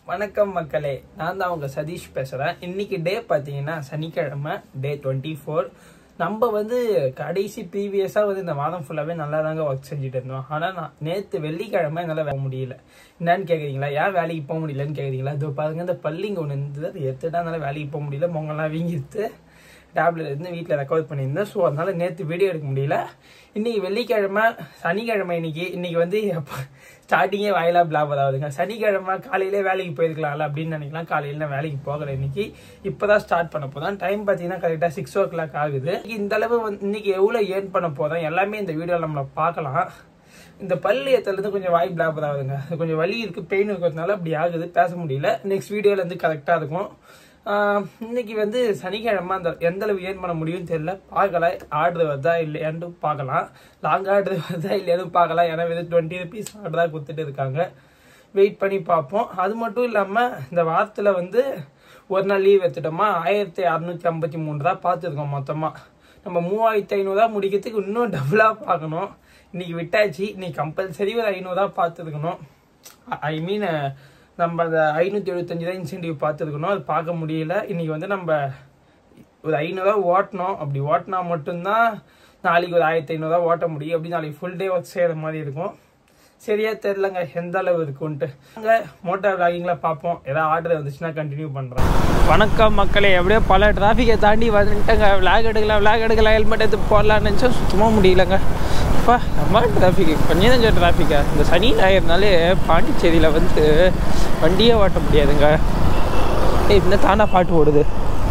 வணக்கம் மக்களே நான் தான் உங்க சதீஷ் பேசுறேன் இன்னைக்கு டே பார்த்தீங்கன்னா சனிக்கிழமை டே டுவெண்ட்டி ஃபோர் நம்ம வந்து கடைசி ப்ரீவியஸாக வந்து இந்த மாதம் ஃபுல்லாகவே நல்லா தாங்க ஒர்க் செஞ்சுட்டு இருந்தோம் ஆனால் நான் நேற்று வெள்ளிக்கிழமை என்னால் போக முடியல என்னன்னு கேட்குறீங்களா ஏன் வேலைக்கு போக முடியலன்னு கேட்குறீங்களா இதோ பாருங்க இந்த பள்ளிங்க ஒன்று இருந்தது அது எடுத்துட்டா என்னால் வேலைக்கு போக முடியல மொங்கெல்லாம் வீங்கிடுத்து டேப்லெட் இருந்து வீட்டில் ரெக்கார்ட் பண்ணியிருந்தேன் ஸோ அதனால நேற்று வீடியோ எடுக்க முடியல இன்னைக்கு வெள்ளிக்கிழமை சனிக்கிழமை இன்னைக்கு இன்னைக்கு வந்து ஸ்டார்டிங்கே வாயிலா பிளாபர் ஆகுதுங்க சனிக்கிழமை காலையிலே வேலைக்கு போயிருக்கலாம்ல அப்படின்னு நினைக்கலாம் காலையில நான் வேலைக்கு போகல இன்னைக்கு இப்போதான் ஸ்டார்ட் பண்ண போதான் டைம் பார்த்தீங்கன்னா கரெக்டாக சிக்ஸ் ஓ கிளாக் ஆகுது இந்த அளவு வந்து இன்னைக்கு எவ்வளோ ஏர்ன் பண்ண போதும் எல்லாமே இந்த வீடியோவில் நம்மளை பார்க்கலாம் இந்த பல்லு ஏத்தலேருந்து கொஞ்சம் வாய் பிளாபர் ஆகுதுங்க அது கொஞ்சம் வலி இருக்கு பெயின் இருக்கிறதுனால அப்படி ஆகுது பேச முடியல நெக்ஸ்ட் வீடியோல இருந்து கரெக்டாக இருக்கும் ஆஹ் இன்னைக்கு வந்து சனிக்கிழமை அந்த எந்த அளவு ஏர்ன் பண்ண முடியும்னு தெரியல பார்க்கல ஆர்டர் வருதா இல்லையான்னு பார்க்கலாம் லாங் ஆர்டர் வருதா இல்லையான்னு பார்க்கலாம் ஏன்னா வெறும் டுவெண்ட்டி ருபீஸ் ஆர்டராக கொடுத்துட்டு இருக்காங்க வெயிட் பண்ணி பார்ப்போம் அது மட்டும் இல்லாமல் இந்த வாரத்தில் வந்து ஒரு நாள் லீவ் எடுத்துட்டோமா ஆயிரத்தி அறுநூத்தி ஐம்பத்தி மூணு தான் பார்த்துருக்கோம் மொத்தமாக நம்ம மூவாயிரத்தி ஐநூறுரூவா முடிக்கிறதுக்கு இன்னும் டபுளாக பார்க்கணும் இன்னைக்கு விட்டாச்சு இன்னைக்கு கம்பல்சரி ஒரு ஐநூறுரூவா பார்த்துருக்கணும் ஐ மீன் நம்ம அந்த ஐநூற்றி எழுபத்தஞ்சு தான் இன்சென்டிவ் பார்த்துருக்கணும் அது பார்க்க முடியல இன்னைக்கு வந்து நம்ம ஒரு ஐநூறுரூவா ஓட்டணும் அப்படி ஓட்டினா மட்டும்தான் நாளைக்கு ஒரு ஆயிரத்தி ஐநூறுரூவா ஓட்ட முடியும் அப்படி நாளைக்கு ஃபுல் டே ஒர்க் செய்கிற மாதிரி இருக்கும் சரியா தெரிலங்க எந்த அளவு இருக்குன்ட்டு அங்கே மோட்டார் விளாகிங்கில் பார்ப்போம் ஏதாவது ஆர்டர் வந்துச்சுன்னா கண்டினியூ பண்ணுறேன் வணக்கம் மக்களே எப்படியோ பல டிராஃபிக்கை தாண்டி வந்துட்டேங்க விளாக் எடுக்கலாம் விளாக் எடுக்கலாம் ஹெல்மெட் எடுத்து போடலான்னு நினச்சா சுத்தமாக முடியலங்க அப்பா நம்ம டிராஃபிக் கொஞ்சம் கொஞ்சம் டிராஃபிக்கா இந்த சனி ஞாயிறுனாலே பாண்டிச்சேரியில் வந்து வண்டியே ஓட்ட முடியாதுங்க ஏய் இன்னும் தானா பாட்டு ஓடுது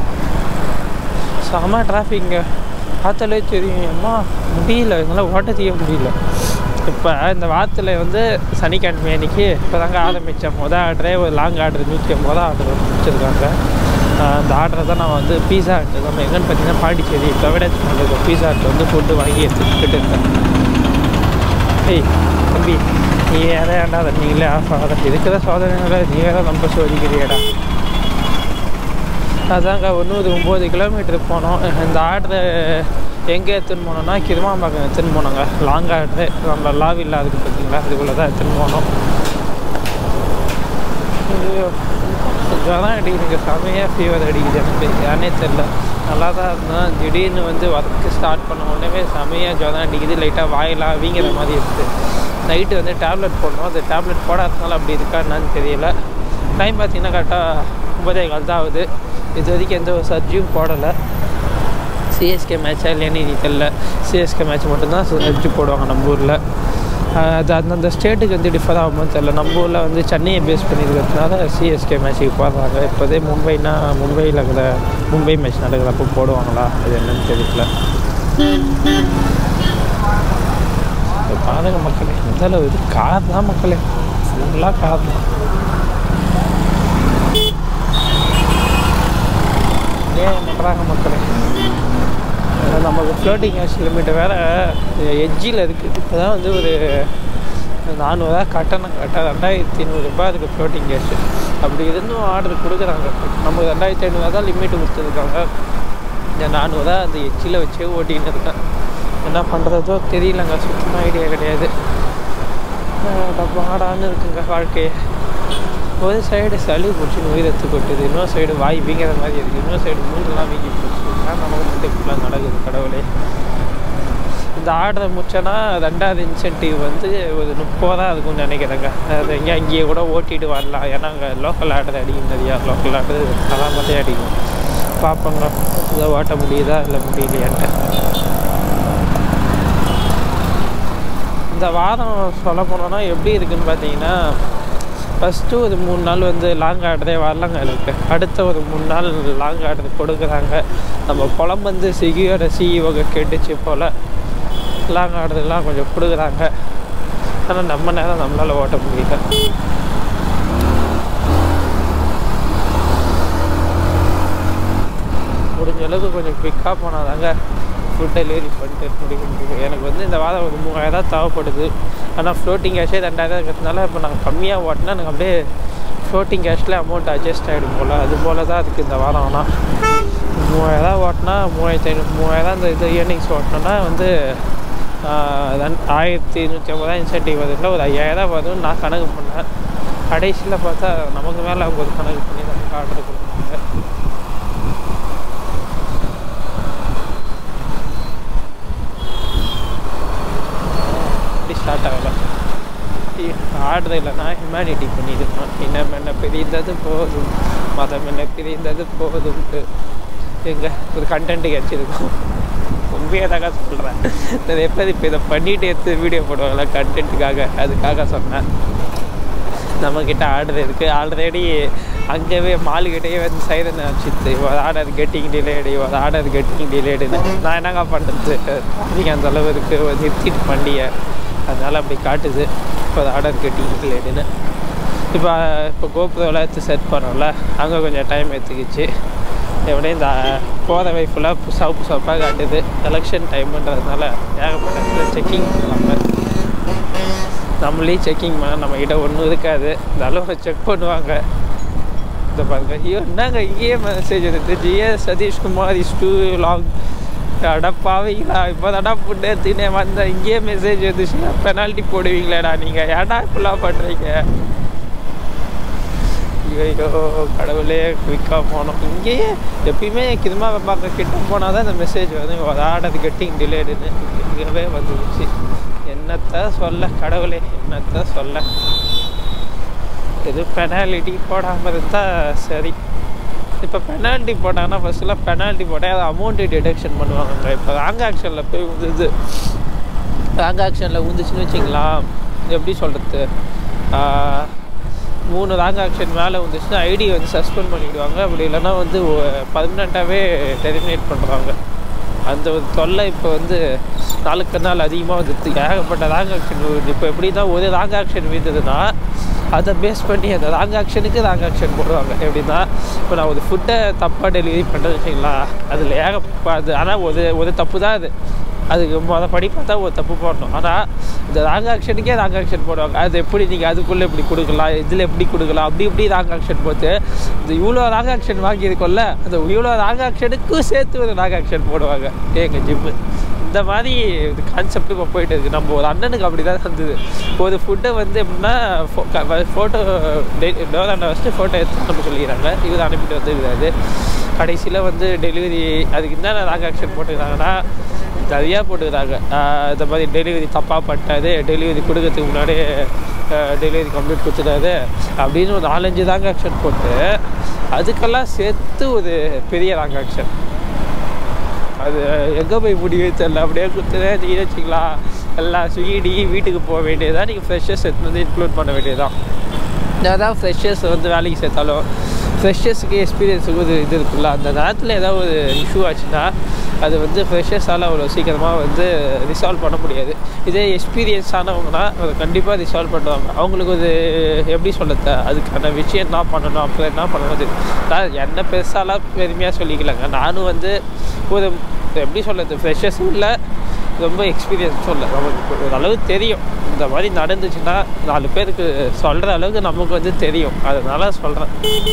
செம டிராஃபிக்ங்க பார்த்தாலே தெரியும் அம்மா முடியல எங்களால் ஓட்ட செய்ய முடியல இப்போ இந்த வாரத்தில் வந்து சனிக்கிழமை அன்னைக்கு இப்போ தாங்க ஆரம்பித்தேன் மொதல் ஆர்டரே ஒரு லாங் ஆர்டர் நூற்றி ஐம்பது ஆர்டர் வச்சுருக்காங்க அந்த ஆர்டரை தான் நான் வந்து பீஸா ஹட் நம்ம எங்கன்னு பார்த்தீங்கன்னா பாண்டிச்சேரி கவடேஜ் பண்ணுறது பீஸா ஹட் வந்து ஃபுட்டு வாங்கி எடுத்துக்கிட்டு இருக்கேன் ஏய் தம்பி நீ வேற ஏன்டா நீங்களே ஆஃப் ஆகாத இருக்கிற சோதனைகளை நீ வேற ரொம்ப சோதிக்கிறியடா அதாங்க ஒன்று ஒம்பது கிலோமீட்டர் போனோம் இந்த ஆர்டர் எங்கே எடுத்துன்னு போனோம்னா கிருமாம்பாக்கம் எடுத்துன்னு போனோங்க லாங் ஆர்டரு நம்ம லாவ் இல்லாதுக்கு பார்த்தீங்களா அதுக்குள்ளே தான் எடுத்துன்னு போனோம் ஐயோ ஜுரம் அடிக்குதுங்க செமையாக ஃபீவர் அடிக்குது எனக்கு ஏன்னே தெரில நல்லா தான் இருந்தேன் திடீர்னு வந்து ஒர்க்கு ஸ்டார்ட் பண்ண உடனே செமையாக ஜுரம் அடிக்குது லைட்டாக வாயெல்லாம் வீங்கிற மாதிரி இருக்குது நைட்டு வந்து டேப்லெட் போடணும் அந்த டேப்லெட் போடாததுனால அப்படி இருக்கா என்னன்னு தெரியல டைம் பார்த்தீங்கன்னா கரெக்டாக ஒன்பதே கால் தான் ஆகுது இது வரைக்கும் எந்த ஒரு சர்ஜியும் போடலை சிஎஸ்கே மேட்சா இல்லையான்னு எனக்கு தெரில சிஎஸ்கே மேட்ச் மட்டும்தான் சர்ஜி போடுவாங்க நம்ம ஊரில் அது அந்தந்த ஸ்டேட்டுக்கு வந்து டிஃபர் ஆகுமோ தெரில நம்ம ஊரில் வந்து சென்னையை பேஸ் பண்ணியிருக்கிறதுனால சிஎஸ்கே மேட்ச்சுக்கு போடுறாங்க இப்போதே மும்பைனா மும்பையில் இருக்கிற மும்பை மேட்ச் நடக்கிறப்போ போடுவாங்களா அது என்னன்னு தெரியல இப்போ பாருங்க மக்களே இந்த அளவு இது கார் தான் மக்களே ஃபுல்லாக கார் தான் ஏன் பண்ணுறாங்க மக்களே நமக்கு ஃப்ளோட்டிங் கேஷ் லிமிட் வேறு எட்ஜில் இருக்குது இப்போ தான் வந்து ஒரு நானூறுரூவா கட்டணம் கட்ட ரெண்டாயிரத்தி நூறுரூபா அதுக்கு ஃப்ளோட்டிங் கேஷ் அப்படி இருந்தும் ஆர்டர் கொடுக்குறாங்க நமக்கு ரெண்டாயிரத்தி ஐநூறுவா தான் லிமிட் கொடுத்துருக்காங்க இந்த நானூறுரூவா அந்த எட்ஜில் வச்சே ஓட்டின்னு இருக்கேன் என்ன பண்ணுறதோ தெரியலங்க சுத்தமாக ஐடியா கிடையாது பாடான்னு இருக்குங்க வாழ்க்கையை ஒரு சைடு சளி பிடிச்சி உயிரத்து கொட்டுது இன்னொரு சைடு வாய் வீங்கிற மாதிரி இருக்குது இன்னொரு சைடு மூணுலாம் வீங்கி போச்சு நமக்கு மட்டும் இப்படிலாம் நடக்குது கடவுளே இந்த ஆர்டரை முடிச்சோன்னா ரெண்டாவது இன்சென்டிவ் வந்து ஒரு முப்பதா இருக்கும்னு நினைக்கிறேங்க அது எங்கே அங்கேயே கூட ஓட்டிட்டு வரலாம் ஏன்னா அங்கே லோக்கல் ஆர்டர் அடிக்கும் நிறையா லோக்கல் ஆர்டர் அதான் மட்டும் அடிக்கும் பார்ப்போங்க இதை ஓட்ட முடியுதா இல்லை முடியலையான்ட்டு இந்த வாரம் சொல்ல போனோன்னா எப்படி இருக்குன்னு பார்த்தீங்கன்னா ஃபஸ்ட்டு ஒரு மூணு நாள் வந்து லாங் ஆர்டரே வரலங்க எனக்கு அடுத்த ஒரு மூணு நாள் லாங் ஆர்டர் கொடுக்குறாங்க நம்ம குழம்பு வந்து ஸ்விக்கியோட சிஇஓங்க கேட்டுச்சு போல் லாங் ஆர்டர்லாம் கொஞ்சம் கொடுக்குறாங்க ஆனால் நம்ம நேரம் நம்மளால் ஓட்ட முடியல முடிஞ்ச அளவுக்கு கொஞ்சம் குவிக்காக போனால் தாங்க ஃபுட் டெலிவரி பண்ணிட்டு முடிக்க முடியும் எனக்கு வந்து இந்த வாரம் ஒரு மூவாயிரம் தேவைப்படுது ஆனால் ஃப்ளோட்டிங் கேஷே ரெண்டாயிரம் இருக்கிறதுனால இப்போ நாங்கள் கம்மியாக ஓட்டினா எனக்கு அப்படியே ஃப்ளோட்டிங் கேஷில் அமௌண்ட் அட்ஜஸ்ட் ஆகிடும் போல் அது போல் தான் இருக்குது இந்த வாரம் ஆனால் மூவாயிரம் ஓட்டினா மூவாயிரத்தி ஐநூறு மூவாயிரம் இந்த இது இயர்னிங்ஸ் ஓட்டினோன்னா வந்து ஆஹ் ரெண் ஆயிரத்தி நூற்றி ஐம்பது இன்சென்டிவ் வருதுல ஒரு ஐயாயிரம் வரும்னு நான் கணக்கு பண்ணேன் கடைசியில் பார்த்தா நமக்கு மேலே அவங்க ஒரு கணக்கு பண்ணி நமக்கு ஆர்டர் கொடுத்தாங்க அப்படி ஸ்டார்ட் ஆகலை ஆடுறது இல்லைனா ஹியூமனிட்டி பண்ணியிருக்கோம் இனம் என்ன பிரிந்தது போதும் மதம் என்ன பிரிந்தது போதும்ட்டு எங்க ஒரு கண்டென்ட் கிடச்சிருக்கோம் உண்மையாக தாங்க சொல்கிறேன் நான் எப்போ இப்போ இதை பண்ணிட்டு எடுத்து வீடியோ போடுவாங்களா கண்டென்ட்டுக்காக அதுக்காக சொன்னேன் நம்மக்கிட்ட ஆர்டர் இருக்குது ஆல்ரெடி அங்கேயே மாலுக்கிட்டேயே வந்து சைரன் அனுப்பிச்சிட்டு ஒரு ஆர்டர் கெட்டிங் டிலேடு ஒரு ஆர்டர் கெட்டிங் டிலேடுன்னு நான் என்னங்க பண்ணுறது நீங்கள் அந்த அளவுக்கு நிறுத்திட்டு பண்ணிய அதனால் அப்படி காட்டுது இப்போ ஆர்டர் கெட்டிங் டிலேடுன்னு இப்போ இப்போ கோபுரவில் எடுத்து செட் பண்ணோம்ல அங்கே கொஞ்சம் டைம் எடுத்துக்கிச்சு எப்படியும் இந்த போதவை ஃபுல்லாக சவுப்பு சவுப்பாக காட்டுது எலெக்ஷன் டைமுன்றதுனால ஏகப்பட்ட செக்கிங் பண்ணுவாங்க நம்மளே செக்கிங் பண்ண நம்மக்கிட்ட ஒன்றும் இருக்காது இந்த அளவு செக் பண்ணுவாங்க இந்த பாருங்க ஐயோ என்னங்க இங்கேயே மெசேஜ் வந்துட்டு G A Satishkumar is too long அடப்பாவீங்களா இப்போ தாடா ஃபுட் எடுத்துனே வந்தேன் இங்கேயே மெசேஜ் வந்துச்சுன்னா பெனால்ட்டி போடுவீங்களேடா நீங்கள் ஏடா இப்படிலாம் பண்ணுறீங்க ஐயோ கடவுளே குயிக்காக போனோம் இங்கேயே எப்பயுமே கிருமா பார்க்க கிட்ட போனால் தான் இந்த மெசேஜ் வந்து ஆடது கெட்டிங் டிலேடுன்னு இங்கவே வந்துருச்சு என்னத்த சொல்ல கடவுளே என்னத்த சொல்ல இது பெனால்ட்டி போடாமல் இருந்தால் சரி இப்போ பெனால்ட்டி போட்டாங்கன்னா ஃபஸ்ட்டுலாம் பெனால்ட்டி போட்டால் அது அமௌண்ட்டு டிடக்ஷன் பண்ணுவாங்க இப்போ ராங் ஆக்ஷனில் போய் விழுது ராங் ஆக்ஷனில் விழுந்துச்சுன்னு வச்சிங்களா எப்படி சொல்கிறது மூணு ராங் ஆக்ஷன் மேலே வந்துச்சுன்னா ஐடி வந்து சஸ்பெண்ட் பண்ணிவிடுவாங்க அப்படி இல்லைன்னா வந்து பர்மனெண்ட்டாகவே டெர்மினேட் பண்ணுறாங்க அந்த ஒரு தொல்லை இப்போ வந்து நாளுக்கு நாள் அதிகமாக வந்துட்டு ஏகப்பட்ட ராங் ஆக்ஷன் இப்போ எப்படி தான் ஒரு ராங் ஆக்ஷன் வீழ்ந்ததுன்னா அதை பேஸ் பண்ணி அந்த ராங் ஆக்ஷனுக்கு ராங் ஆக்ஷன் போடுவாங்க எப்படின்னா இப்போ நான் ஒரு ஃபுட்டை தப்பாக டெலிவரி பண்ணுறது வச்சிங்களா அதில் ஏகப்ப அது ஆனால் ஒரு ஒரு தப்பு தான் அது அதுக்கு மொதல் படி பார்த்தா ஒரு தப்பு போடணும் ஆனால் இந்த ராங் ஆக்ஷனுக்கே ராங் ஆக்ஷன் போடுவாங்க அது எப்படி நீங்கள் அதுக்குள்ளே இப்படி கொடுக்கலாம் இதில் எப்படி கொடுக்கலாம் அப்படி இப்படி ராங் ஆக்ஷன் போட்டு இந்த இவ்வளோ ராங் ஆக்ஷன் வாங்கியிருக்கோம்ல அந்த இவ்வளோ ராங் ஆக்ஷனுக்கும் சேர்த்து ஒரு ராங் ஆக்ஷன் போடுவாங்க எங்கள் ஜிம்மு இந்த மாதிரி கான்செப்ட் இப்போ போயிட்டு இருக்குது நம்ம ஒரு அண்ணனுக்கு அப்படி தான் இருந்தது ஒரு ஃபுட்டை வந்து எப்படின்னா ஃபோட்டோ டோலாண்ட ஃபஸ்ட்டு ஃபோட்டோ எடுத்து நம்ம சொல்லிக்கிறாங்க இவர் அனுப்பிட்டு வந்துருக்காரு கடைசியில் வந்து டெலிவரி அதுக்கு என்னென்ன ராங் ஆக்ஷன் போட்டுக்கிறாங்கன்னா நிறையா போட்டுக்கிறாங்க இந்த மாதிரி டெலிவரி தப்பாக பண்ணிட்டாரு டெலிவரி கொடுக்கறதுக்கு முன்னாடி டெலிவரி கம்ப்ளீட் கொடுத்துட்டாரு அப்படின்னு ஒரு நாலஞ்சு ராங் ஆக்ஷன் போட்டு அதுக்கெல்லாம் சேர்த்து ஒரு பெரிய ராங் ஆக்ஷன் அது எங்கே போய் முடிவு தெரியல அப்படியே கொடுத்துனே நீங்கள் வச்சுக்கலாம் எல்லாம் ஸ்விக்கி வீட்டுக்கு போக வேண்டியதான் நீங்கள் ஃப்ரெஷர்ஸ் எடுத்து வந்து இன்க்ளூட் பண்ண வேண்டியதுதான் அதான் ஃப்ரெஷர்ஸ் வந்து வேலைக்கு சேர்த்தாலும் ஃப்ரெஷர்ஸுக்கு எக்ஸ்பீரியன்ஸுக்கு ஒரு இது இருக்குல்ல அந்த நேரத்தில் ஏதாவது ஒரு இஷ்யூ ஆச்சுன்னா அது வந்து ஃப்ரெஷர்ஸால் அவ்வளோ சீக்கிரமாக வந்து ரிசால்வ் பண்ண முடியாது இதே எக்ஸ்பீரியன்ஸ் ஆனவங்கன்னா அதை கண்டிப்பாக ரிசால்வ் பண்ணுவாங்க அவங்களுக்கு ஒரு எப்படி சொல்லுறது அதுக்கான விஷயம் என்ன பண்ணணும் அப்புறம் என்ன பண்ணணும் நான் என்ன பெருசாலாம் பெருமையாக சொல்லிக்கலங்க நானும் வந்து ஒரு எப்படி சொல்கிறது ஃப்ரெஷர்ஸும் இல்லை ரொம்ப எக்ஸ்பீரியன்ஸும் இல்லை நமக்கு ஒரு அளவு தெரியும் இந்த மாதிரி நடந்துச்சுன்னா நாலு பேருக்கு சொல்கிற அளவுக்கு நமக்கு வந்து தெரியும் அதனால சொல்கிறேன்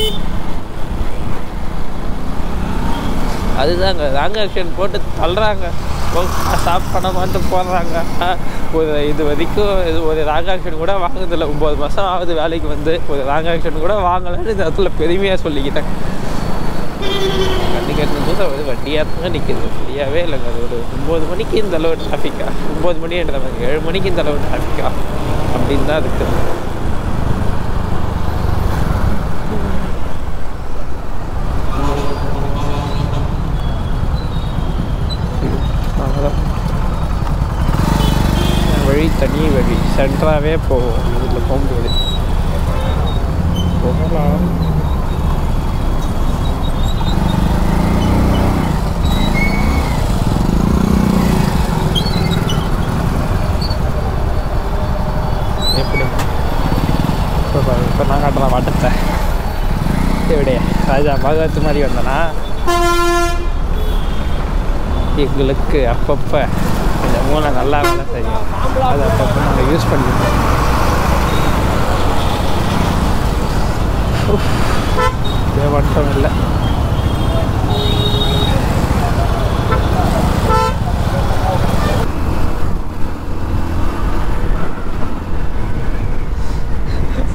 அதுதாங்க ராங் ஆக்ஷன் போட்டு தள்ளுறாங்க ஸ்டாப் பண்ண மாட்டு போடுறாங்க ஒரு இது வரைக்கும் இது ஒரு ராங் ஆக்ஷன் கூட வாங்குதில்ல ஒம்பது மாதம் ஆகுது வேலைக்கு வந்து ஒரு ராங் ஆக்ஷன் கூட வாங்கலைன்னு இந்த இடத்துல பெருமையாக சொல்லிக்கிட்டேன் கண்ணுக்கு போது அது வண்டியாக தான் நிற்கிது ஃப்ரீயாகவே இல்லைங்க அது ஒரு ஒம்பது மணிக்கு இந்த அளவு டிராஃபிக்கா ஒம்பது மணின்ற ஏழு மணிக்கு இந்த அளவு டிராஃபிக்கா அப்படின்னு தான் இருக்குது வழி தனி வழி சென்டராகவே போகும் இதில் போக முடியாது போகலாம் எப்படி இப்போ இப்போ நான் காட்டுறேன் வட்டத்தை எப்படி ராஜா பகவத் மாதிரி வந்தனா எங்களுக்கு அப்பப்போ இந்த மூளை நல்லா வேலை செய்யும் அது அப்பப்போ நாங்கள் யூஸ் பண்ணிக்கிறோம் இதே வட்டம் இல்லை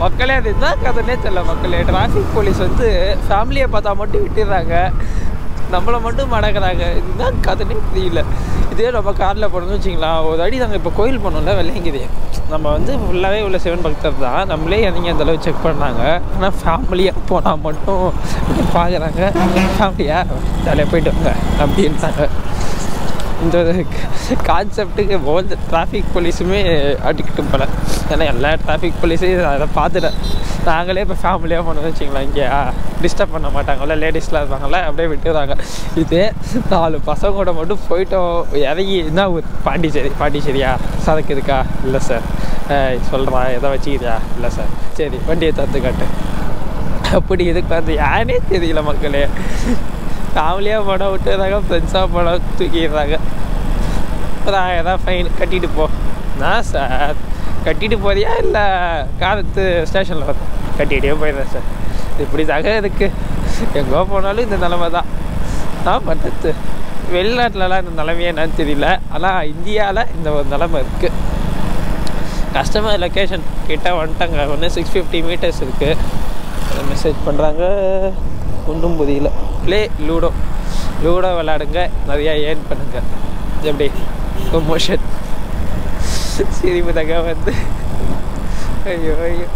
மக்களே அது என்ன கதைனே தெரியல மக்களே டிராஃபிக் போலீஸ் வந்து ஃபேமிலியை பார்த்தா மட்டும் விட்டுடுறாங்க நம்மளை மட்டும் மடக்கிறாங்க இதுதான் கதைனே தெரியல இதே நம்ம காரில் போனோம்னு வச்சிங்களேன் ஒரு அடி நாங்கள் இப்போ கோயில் போனோம்ல வெள்ளையங்கிரி நம்ம வந்து ஃபுல்லாகவே உள்ள சிவன் பக்தர் தான் நம்மளே இறங்கி அந்த அளவு செக் பண்ணாங்க ஆனால் ஃபேமிலியாக போனால் மட்டும் பார்க்குறாங்க ஃபேமிலியாக ஜாலியாக போயிட்டு வாங்க அப்படின்ட்டாங்க இந்த ஒரு கான்செப்ட்டுக்கு ஓல்டு டிராஃபிக் போலீஸுமே அடிக்கிட்டு போல ஏன்னா எல்லா டிராஃபிக் போலீஸையும் அதை பார்த்துட்டேன் நாங்களே இப்போ ஃபேமிலியாக பண்ணோம்னு வச்சிங்களேன் இங்கே டிஸ்டர்ப் பண்ண மாட்டாங்கல்ல லேடிஸ்லாம் இருப்பாங்கல்ல அப்படியே விட்டுறாங்க இதே நாலு பசங்க கூட மட்டும் போயிட்டோம் இறங்கி என்ன ஊர் பாண்டிச்சேரி பாண்டிச்சேரியா சரக்கு இருக்கா இல்லை சார் சொல்கிறா எதை வச்சுக்கிறியா இல்லை சார் சரி வண்டியை தத்து காட்டு அப்படி இதுக்கு வந்து யானே தெரியல மக்களே ஃபேமிலியாக படம் விட்டுறாங்க ஃப்ரெண்ட்ஸாக படம் தூக்கிடுறாங்க ஒரு ஆயிரம் தான் ஃபைன் கட்டிட்டு போ நான் சார் கட்டிட்டு போறியா இல்லை காலத்து ஸ்டேஷனில் வரும் கட்டிகிட்டே போயிடுறேன் சார் இப்படி தாங்க இருக்கு எங்கே போனாலும் இந்த நிலமை தான் நான் பண்ணுறது வெளிநாட்டிலலாம் இந்த நிலமையே என்னன்னு தெரியல ஆனால் இந்தியாவில் இந்த ஒரு நிலமை இருக்குது கஸ்டமர் லொக்கேஷன் கிட்ட வந்துட்டாங்க ஒன்று சிக்ஸ் ஃபிஃப்டி மீட்டர்ஸ் இருக்குது மெசேஜ் பண்ணுறாங்க ஒன்றும் புரியல ப்ளே லூடோ லூடோ விளாடுங்க நிறையா ஏர்ன் பண்ணுங்க எப்படி ப்ரொமோஷன் சிரிப்பு தங்க வந்து ஐயோ ஐயோ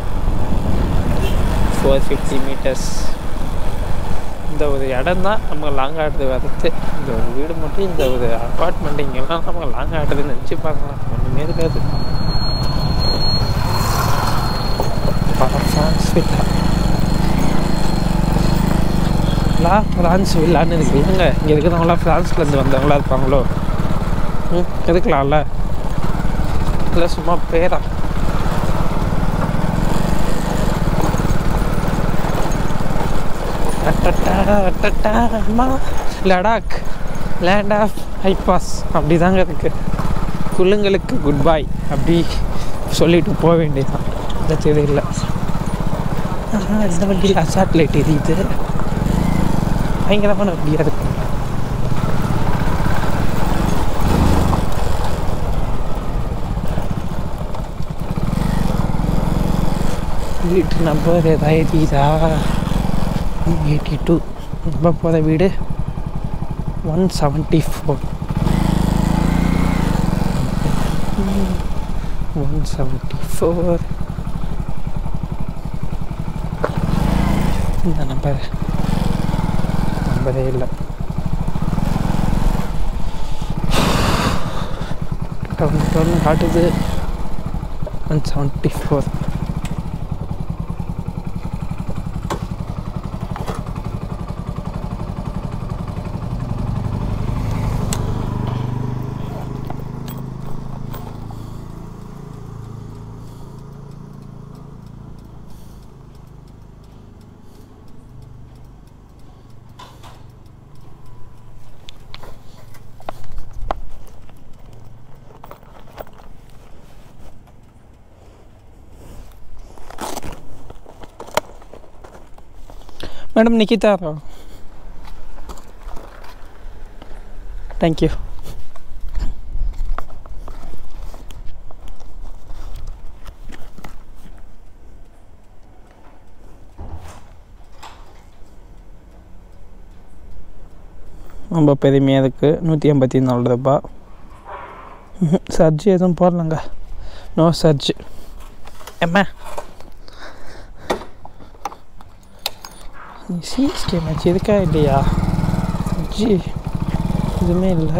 ஃபோர் ஃபிஃப்டி மீட்டர்ஸ் இந்த ஒரு இடம் தான் நம்ம லாங் ஆடுறது வரது இந்த ஒரு வீடு மட்டும் இந்த ஒரு அப்பார்ட்மெண்ட் இங்கெல்லாம் நம்ம லாங் ஆடுறதுன்னு நினச்சி பார்க்கலாம் ஒன்றுமே இருக்காது ஃப்ரான்ஸ் வில்லா லா ஃப்ரான்ஸ் வில்லான்னு இருக்கு எங்க இங்கே இருக்கிறவங்களாம் ஃப்ரான்ஸ்லேருந்து வந்தவங்களா இருப்பாங்களோ ம் இருக்கலாம்ல இல்லை சும்மா பேரா லடாக் லேண்ட் ஆஃப் ஹைபாஸ் அப்படி தாங்க இருக்கு குள்ளுங்களுக்கு குட் பாய் அப்படி சொல்லிட்டு போக வேண்டியதுதான் இந்த தெரியல இந்த வண்டியில் அசாட் லைட் எரியுது பயங்கரமான வண்டியாக இருக்கு வீட்டு நம்பர் எதாவது எரியுதா எயிட்டி டூ நம்ம போகிற வீடு one seventy four one seventy four இந்த நம்பர் நம்பரே இல்லை டவுன் டவுன் காட்டுது one seventy four madam Nikhita thank you ரொம்ப பெருமையாக இருக்குது நூற்றி ஐம்பத்தி நாலு ரூபா சர்ஜ் எதுவும் போடலங்க நோ சர்ஜ் எம்மா சிஎஸ்கே மேட்ச் இருக்கா இல்லையா ஜி எதுவுமே இல்லை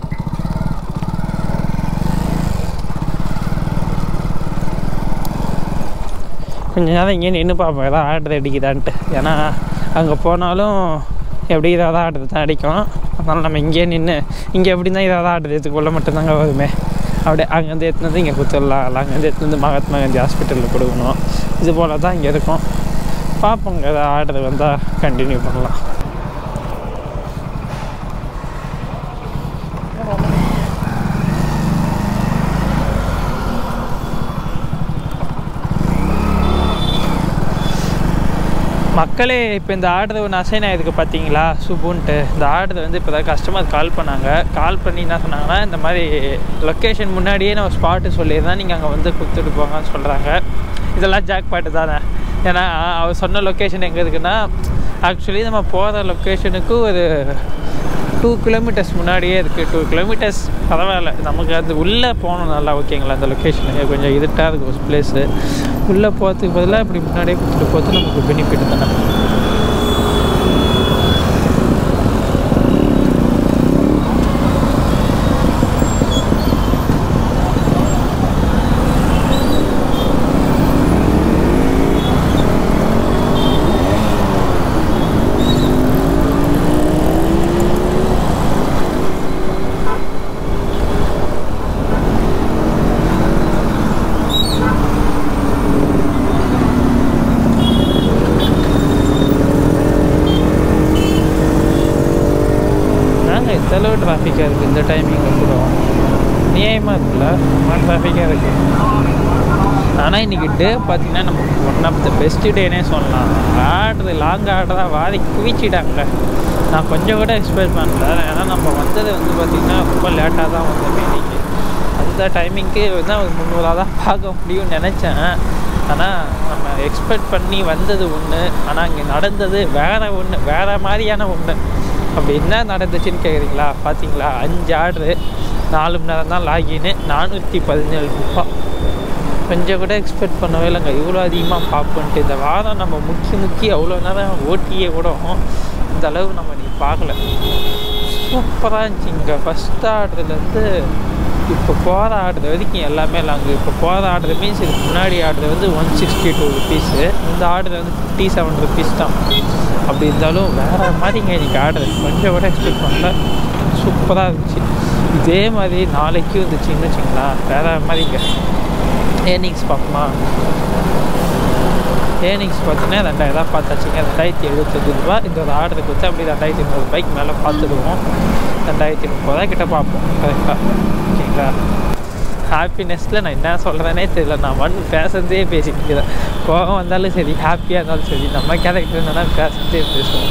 கொஞ்ச நேரம் இங்கே நின்று பார்ப்போம் ஏதாவது ஆர்டர் அடிக்குதான்ட்டு ஏன்னா அங்கே போனாலும் எப்படி ஏதாவது ஆர்டர் தான் அடிக்கும் அதனால் நம்ம இங்கேயே நின்று இங்கே எப்படி தான் ஏதாவது ஆர்டர் எடுத்துக்கொள்ள மட்டும்தாங்க வருமே அப்படியே அங்கேருந்து எடுத்துன்னு வந்து இங்கே கொடுத்துடலாம் இல்லை அங்கேருந்து எடுத்துன்னு வந்து மகாத்மா காந்தி ஹாஸ்பிட்டலில் கொடுக்கணும் இது போல் தான் இங்கே இருக்கும் பார்ப்போங்க ஏதாவது ஆர்டர் வந்தால் கண்டினியூ பண்ணலாம் மக்களே இப்போ இந்த ஆர்டர் ஒன்று அசைன் ஆகிருக்கு பார்த்தீங்களா சுபுன்ட்டு இந்த ஆர்டர் வந்து இப்போ தான் கஸ்டமர் கால் பண்ணாங்க கால் பண்ணி என்ன சொன்னாங்கன்னா இந்த மாதிரி லொக்கேஷன் முன்னாடியே நம்ம ஸ்பாட்டு சொல்லியிருந்தா நீங்கள் அங்கே வந்து கொடுத்துட்டு போங்கன்னு சொல்கிறாங்க இதெல்லாம் ஜாக் பாட்டு தானே ஏன்னா அவர் சொன்ன லொக்கேஷன் எங்கே இருக்குன்னா ஆக்சுவலி நம்ம போகிற லொக்கேஷனுக்கு ஒரு டூ கிலோமீட்டர்ஸ் முன்னாடியே இருக்குது டூ கிலோமீட்டர்ஸ் பரவாயில்ல நமக்கு அது உள்ளே போகணும் நல்லா ஓகேங்களா அந்த லொக்கேஷனுக்கு கொஞ்சம் இருட்டாக இருக்கும் ஒரு பிளேஸு உள்ளே போகிறதுக்கு பதிலாக இப்படி முன்னாடியே கொடுத்துட்டு போகிறது நமக்கு பெனிஃபிட் தானே நாங்கள் இந்த அளவு டிராஃபிக்காக இருக்குது இந்த டைமிங்கில் கூட நியாயமாக இருக்குல்ல ரொம்ப டிராஃபிக்காக இருக்குது ஆனால் இன்றைக்கி டே பார்த்தீங்கன்னா நம்ம ஒன் ஆஃப் த பெஸ்ட் டேனே சொல்லலாம் ஆடுறது லாங் ஆடுறதா வாரி குவிச்சிட்டாங்க நான் கொஞ்சம் கூட எக்ஸ்பெக்ட் பண்ணல ஏன்னா நம்ம வந்தது வந்து பார்த்திங்கன்னா ரொம்ப லேட்டாக தான் வந்தோம் இன்னைக்கு அந்த டைமிங்க்கு வந்து ஒரு முந்நூறாக தான் பார்க்க முடியும்னு நினச்சேன் ஆனால் நம்ம எக்ஸ்பெக்ட் பண்ணி வந்தது ஒன்று ஆனால் இங்கே நடந்தது வேறு ஒன்று வேறு மாதிரியான ஒன்று அப்படி என்ன நடந்துச்சுன்னு கேட்குறீங்களா பார்த்தீங்களா அஞ்சு ஆர்டரு நாலு மணி நேரம் தான் லாகின்னு நானூற்றி பதினேழு ரூபாய் கொஞ்சம் கூட எக்ஸ்பெக்ட் பண்ணவே இல்லைங்க இவ்வளோ அதிகமாக பார்ப்போன்ட்டு இந்த வாரம் நம்ம முக்கி முக்கி அவ்வளோ நேரம் ஓட்டியே கூட இந்த அளவு நம்ம நீ பார்க்கல சூப்பராக இருந்துச்சுங்க ஃபஸ்ட் ஆர்டர்லேருந்து இப்போ போகிற ஆர்டர் வரைக்கும் எல்லாமே லாங்கு இப்போ போகிற ஆர்டர் மீன்ஸ் இதுக்கு முன்னாடி ஆர்டர் வந்து ஒன் சிக்ஸ்டி டூ ருபீஸு இந்த ஆர்டர் வந்து ஃபிஃப்டி செவன் ருபீஸ் தான் அப்படி இருந்தாலும் வேறு மாதிரிங்க இன்னைக்கு ஆர்டர் கொஞ்சம் கூட எக்ஸ்பெக்ட் பண்ணல சூப்பராக இருந்துச்சு இதே மாதிரி நாளைக்கும் இருந்துச்சுன்னு வச்சுங்களா வேறு மாதிரிங்க ஏர்னிங்ஸ் பார்ப்போமா ஏர்னிங்ஸ் பார்த்தீங்கன்னா ரெண்டாயிரம் பார்த்தாச்சுங்க ரெண்டாயிரத்தி எழுபத்தஞ்சு ரூபா இந்த ஒரு ஆர்டருக்கு வச்சு அப்படி ரெண்டாயிரத்தி முந்நூறு ரூபாய்க்கு மேலே பார்த்துடுவோம் ரெண்டாயிரத்தி முப்பது ரூபா கிட்ட பார்ப்போம் கரெக்டாக ஓகேங்களா ஹாப்பினஸ்ஸில் நான் என்ன சொல்கிறேனே தெரியல நான் வந்து பேசுறதே பேசிட்டு இருக்கிறேன் கோபம் வந்தாலும் சரி ஹாப்பியாக இருந்தாலும் சரி நம்ம கேரக்டர் இருந்தாலும் பேசுறதே பேசுவோம்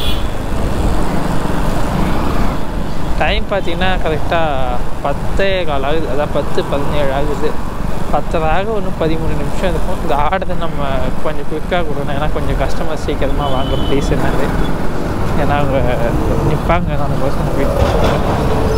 டைம் பார்த்தீங்கன்னா கரெக்டாக பத்தே கால் ஆகுது அதான் பத்து பதினேழு ஆகுது பத்தராக ஒன்று பதிமூணு நிமிஷம் இருக்கும் இந்த ஆர்டரை நம்ம கொஞ்சம் குயிக்காக கொடுக்கணும் ஏன்னா கொஞ்சம் கஸ்டமர் சீக்கிரமாக வாங்க ப்ளீஸ் என்னது ஏன்னா அவங்க நிற்பாங்க நான் பர்சன் வெயிட்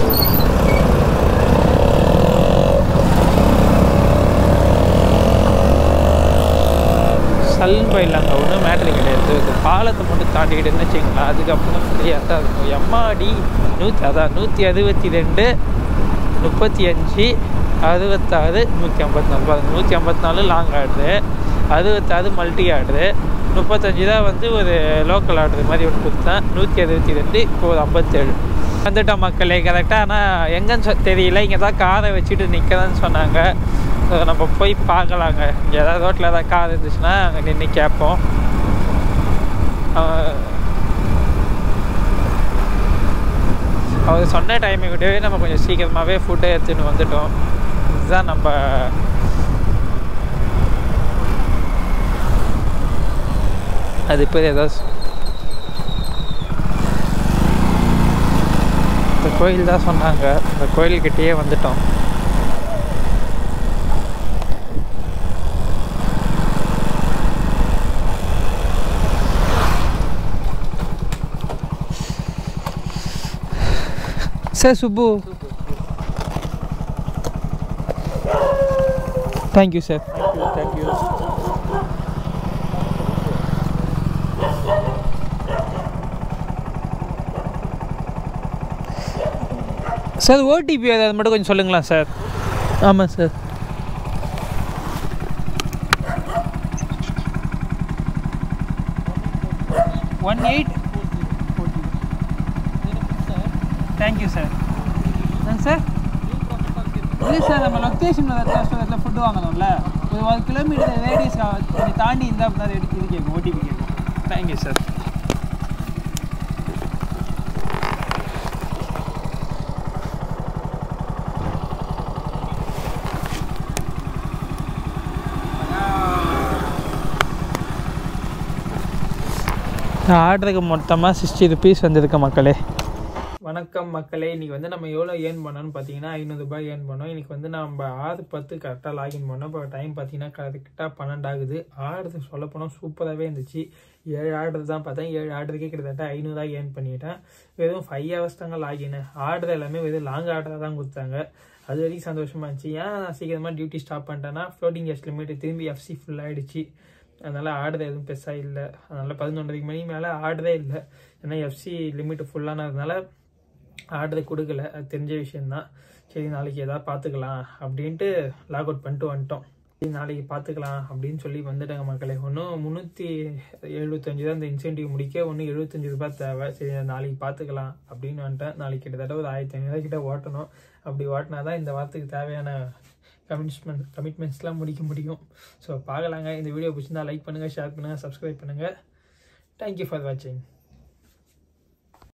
சலூன் பையில் அங்கே ஒன்றும் மேட்ரு கிடையாது இந்த பாலத்தை மட்டும் தாண்டிக்கிட்டுன்னு வச்சிங்களா அதுக்கப்புறம் ஃப்ரீயாக தான் இருக்கும் எம்மாடி நூற்றி அதான் நூற்றி அறுபத்தி ரெண்டு முப்பத்தி அஞ்சு அறுபத்தாறு நூற்றி ஐம்பத்தி நாலு பாருங்க நூற்றி ஐம்பத்தி நாலு லாங் ஆர்டரு அறுபத்தாறு மல்டி ஆர்டரு முப்பத்தஞ்சு தான் வந்து ஒரு லோக்கல் ஆர்டர் மாதிரி ஒன்று கொடுத்தேன் நூற்றி அறுபத்தி ரெண்டு இப்போ ஒரு ஐம்பத்தேழு வந்துட்டோம் மக்களே கரெக்டாக ஆனால் எங்கன்னு சொ தெரியல இங்கே தான் காரை வச்சுட்டு நிற்கிறேன்னு சொன்னாங்க So, நம்ம போய் பார்க்கலாங்க இங்கே ஏதாவது ரோட்டில் ஏதாவது கார் இருந்துச்சுன்னா அங்கே நின்று கேட்போம் அஹ் அவர் சொன்ன டைமிங் விடவே நம்ம கொஞ்சம் சீக்கிரமாகவே ஃபுட்டை எடுத்துன்னு வந்துட்டோம் இதுதான் நம்ம அது இப்போ ஏதாவது இந்த கோயில் தான் சொன்னாங்க இந்த கோயில்கிட்டயே வந்துட்டோம் sir Subbu thank you sir thank you sir OTP ஏதாவது மட்டும் கொஞ்சம் சொல்லுங்களா சார் ஆமாம் sir one eight thank you sir sir இல்லை சார் நம்ம லொக்கேஷன் ரெஸ்டாரண்ட்டில் ஃபுட்டு வாங்கணும்ல ஒரு ஒரு கிலோமீட்டர் ரேடியஸ் கொஞ்சம் தாண்டி இருந்தால் அப்படின்னா இது இது கேட்கும் ஓடிபி கேட்கும் தேங்க்யூ சார் ஆர்டருக்கு மொத்தமாக சிக்ஸ்டி ருபீஸ் வந்திருக்கு மக்களே வணக்கம் மக்களே இன்னைக்கு வந்து நம்ம எவ்வளோ ஏர்ன் பண்ணோம்னு பார்த்தீங்கன்னா ஐநூறுரூபாய் ஏர்ன் பண்ணோம் இன்னைக்கு வந்து நம்ம ஆறு பத்து கரெக்டாக லாகின் பண்ணோம் இப்போ டைம் பார்த்தீங்கன்னா கரெக்டாக பன்னெண்டு ஆகுது ஆடுறது சொல்ல போனால் சூப்பராகவே இருந்துச்சு ஏழு ஆடுறது தான் பார்த்தேன் ஏழு ஆடுறதுக்கே கிட்டத்தட்ட ஐநூறுரூவா ஏர்ன் பண்ணிட்டேன் வெறும் ஃபைவ் ஹவர்ஸ் தாங்க லாகின் ஆடுறது எல்லாமே வெறும் லாங் ஆர்டராக தான் கொடுத்தாங்க அது வரைக்கும் சந்தோஷமா இருந்துச்சு ஏன் நான் சீக்கிரமாக டியூட்டி ஸ்டாப் பண்ணிட்டேன்னா ஃப்ளோட்டிங் கேஸ் லிமிட் திரும்பி எஃப்சி ஃபுல் ஆயிடுச்சு அதனால் ஆடுறது எதுவும் பெருசாக இல்லை அதனால் பதினொன்றரைக்கு மணி மேலே ஆடுறதே இல்லை ஏன்னா எஃப்சி லிமிட் ஃபுல்லானதுனால ஆர்டர் கொடுக்கல அது தெரிஞ்ச விஷயந்தான் சரி நாளைக்கு எதாவது பார்த்துக்கலாம் அப்படின்ட்டு லாக் அவுட் பண்ணிட்டு வந்துட்டோம் சரி நாளைக்கு பார்த்துக்கலாம் அப்படின்னு சொல்லி வந்துட்டாங்க மக்களே ஒன்றும் முந்நூற்றி எழுபத்தஞ்சு தான் இந்த இன்சென்டிவ் முடிக்க ஒன்று எழுபத்தஞ்சு ரூபாய் தேவை சரி நாளைக்கு பார்த்துக்கலாம் அப்படின்னு வந்துட்டேன் நாளைக்கு கிட்டத்தட்ட ஒரு ஆயிரத்தி ஐநூறுவா கிட்ட ஓட்டணும் அப்படி ஓட்டினா தான் இந்த வாரத்துக்கு தேவையான கமிட்மெண்ட் கமிட்மெண்ட்ஸ்லாம் முடிக்க முடியும் ஸோ பார்க்கலாங்க இந்த வீடியோ பிடிச்சிருந்தா லைக் பண்ணுங்கள் ஷேர் பண்ணுங்கள் சப்ஸ்கிரைப் பண்ணுங்கள் தேங்க்யூ ஃபார் வாட்சிங்